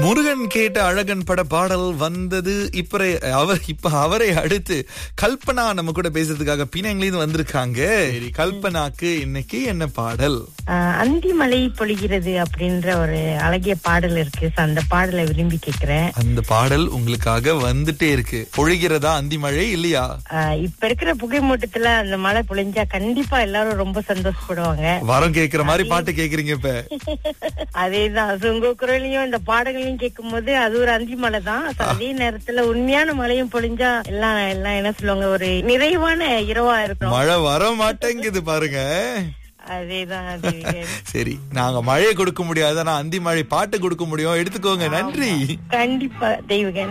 முருகன் கேட்ட அழகன் பட பாடல் வந்தது இப்ப அவர் இப்ப அவரை அடுத்து கல்பனா நம்ம கூட பேசுறதுக்காக பிணைங்கிலிருந்து வந்திருக்காங்க சரி, கல்பனாக்கு இன்னைக்கு என்ன பாடல் ஆஹ் அந்தி மழை பொழிகிறது அப்படின்ற ஒரு அழகிய பாடல் இருக்கு So, அந்த பாடலை விரும்பி கேக்குறேன் அந்த பாடல் உங்களுக்காக வந்துட்டே இருக்கு பொழிகிறதா அந்தி மழை இல்லையா ஆஹ் இப்ப இருக்கிற புகை மூட்டத்துல அந்த மழை பொழிஞ்சா கண்டிப்பா எல்லாரும் ரொம்ப சந்தோஷப்படுவாங்க வரம் கேக்குற மாதிரி பாட்டு கேக்குறீங்க இப்ப அதேதான் So, உங்க குரலையும் இந்த பாடல்களையும் கேட்கும் போது அது ஒரு அந்தி மழை தான் So, அதே நேரத்துல உண்மையான மழையும் பொழிஞ்சா எல்லாம் எல்லாம் என்ன சொல்லுவாங்க ஒரு நிறைவான இரவா இருக்கும் மழை வர மாட்டேங்குது பாருங்க அதேதான் அது சரி நாங்க மழையை கொடுக்க முடியாது ஆனா அந்தி மழை பாட்டு கொடுக்க முடியும் எடுத்துக்கோங்க நன்றி கண்டிப்பா தெய்வகன்